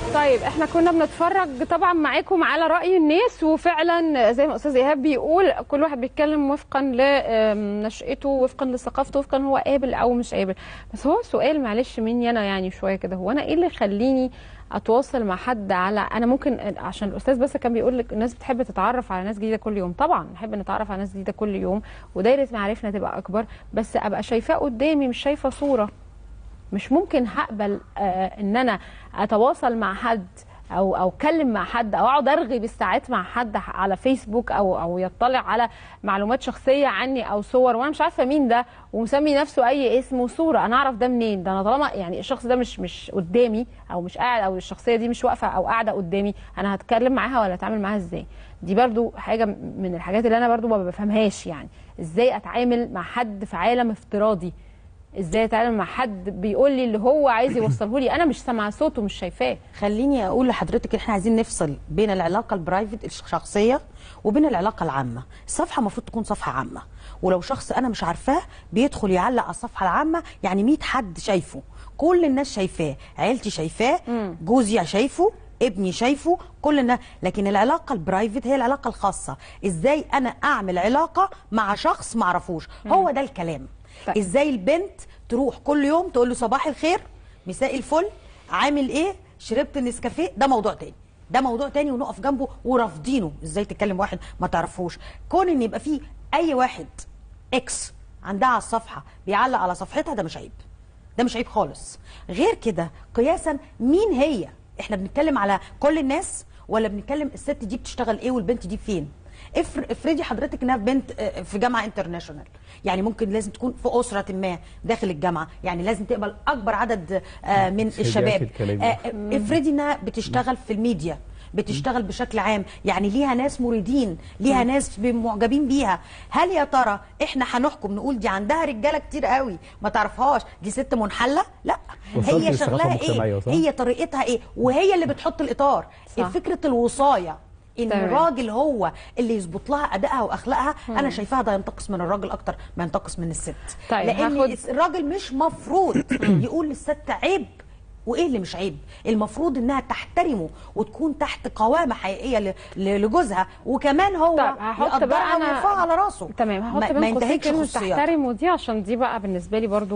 طيب احنا كنا بنتفرج طبعا معاكم على راي الناس وفعلا زي ما استاذ ايهاب بيقول كل واحد بيتكلم وفقا لنشأته وفقا لثقافته وفقا هو قابل او مش قابل بس هو سؤال معلش مني انا يعني شويه كده هو انا ايه اللي يخليني اتواصل مع حد على انا ممكن عشان الاستاذ بس كان بيقول لك الناس بتحب تتعرف على ناس جديده كل يوم طبعا نحب نتعرف على ناس جديده كل يوم ودايره معارفنا تبقى اكبر بس ابقى شايفاه قدامي مش شايفه صوره مش ممكن هقبل آه ان انا اتواصل مع حد او او اتكلم مع حد او اقعد ارغي بالساعات مع حد على فيسبوك او او يطلع على معلومات شخصيه عني او صور وانا مش عارفه مين ده ومسمي نفسه اي اسم وصوره انا اعرف ده منين ده انا طالما يعني الشخص ده مش مش قدامي او مش قاعد او الشخصيه دي مش واقفه او قاعده قدامي انا هتكلم معاها ولا اتعامل معاها ازاي دي برضو حاجه من الحاجات اللي انا برضو ما بفهمهاش يعني ازاي اتعامل مع حد في عالم افتراضي ازاي اتعامل مع حد بيقول لي اللي هو عايز يوصله لي انا مش سامعه صوته مش شايفاه خليني اقول لحضرتك احنا عايزين نفصل بين العلاقه البرايفت الشخصيه وبين العلاقه العامه الصفحه المفروض تكون صفحه عامه ولو شخص انا مش عارفاه بيدخل يعلق على الصفحه العامه يعني 100 حد شايفه كل الناس شايفاه عيلتي شايفاه جوزي شايفه ابني شايفه كل الناس لكن العلاقه البرايفت هي العلاقه الخاصه ازاي انا اعمل علاقه مع شخص ما اعرفوش هو ده الكلام طيب. ازاي البنت تروح كل يوم تقول له صباح الخير مساء الفل عامل ايه شربت النسكافيه ده موضوع تاني ده موضوع تاني ونقف جنبه ورافضينه ازاي تكلم واحد ما تعرفوش كون ان يبقى فيه اي واحد اكس عندها على الصفحه بيعلق على صفحتها ده مش عيب ده مش عيب خالص غير كده قياسا مين هي احنا بنتكلم على كل الناس ولا بنتكلم الست دي بتشتغل ايه والبنت دي فين افر- افرضي حضرتك انها بنت آه، في جامعه انترناشونال يعني ممكن لازم تكون في اسره ما داخل الجامعه يعني لازم تقبل اكبر عدد آه، من سيدي الشباب أكيد كلامي. آه، افرضي انها بتشتغل في الميديا بتشتغل بشكل عام يعني ليها ناس مريدين ليها ناس معجبين بيها هل يا ترى احنا هنحكم نقول دي عندها رجاله كتير قوي ما تعرفهاش دي ست منحله لا وصلت هي للثقافة شغلها المجتمعية، ايه صح؟ هي طريقتها ايه وهي اللي بتحط الاطار صح. فكره الوصايه ان تمام. الراجل هو اللي يظبط لها ادائها واخلاقها انا شايفاها ده ينتقص من الراجل اكتر ما ينتقص من الست طيب، لان هاخد- الراجل مش مفروض يقول للست عيب وايه اللي مش عيب المفروض انها تحترمه وتكون تحت قوامه حقيقيه ل- ل- لجوزها وكمان هو طيب هحط يقدرها بقى انا ويرفعها على راسه تمام هحط ما, ما بين قوسين ينتهكش كلمه خصوصياتها تحترمه دي عشان دي بقى بالنسبه لي برضو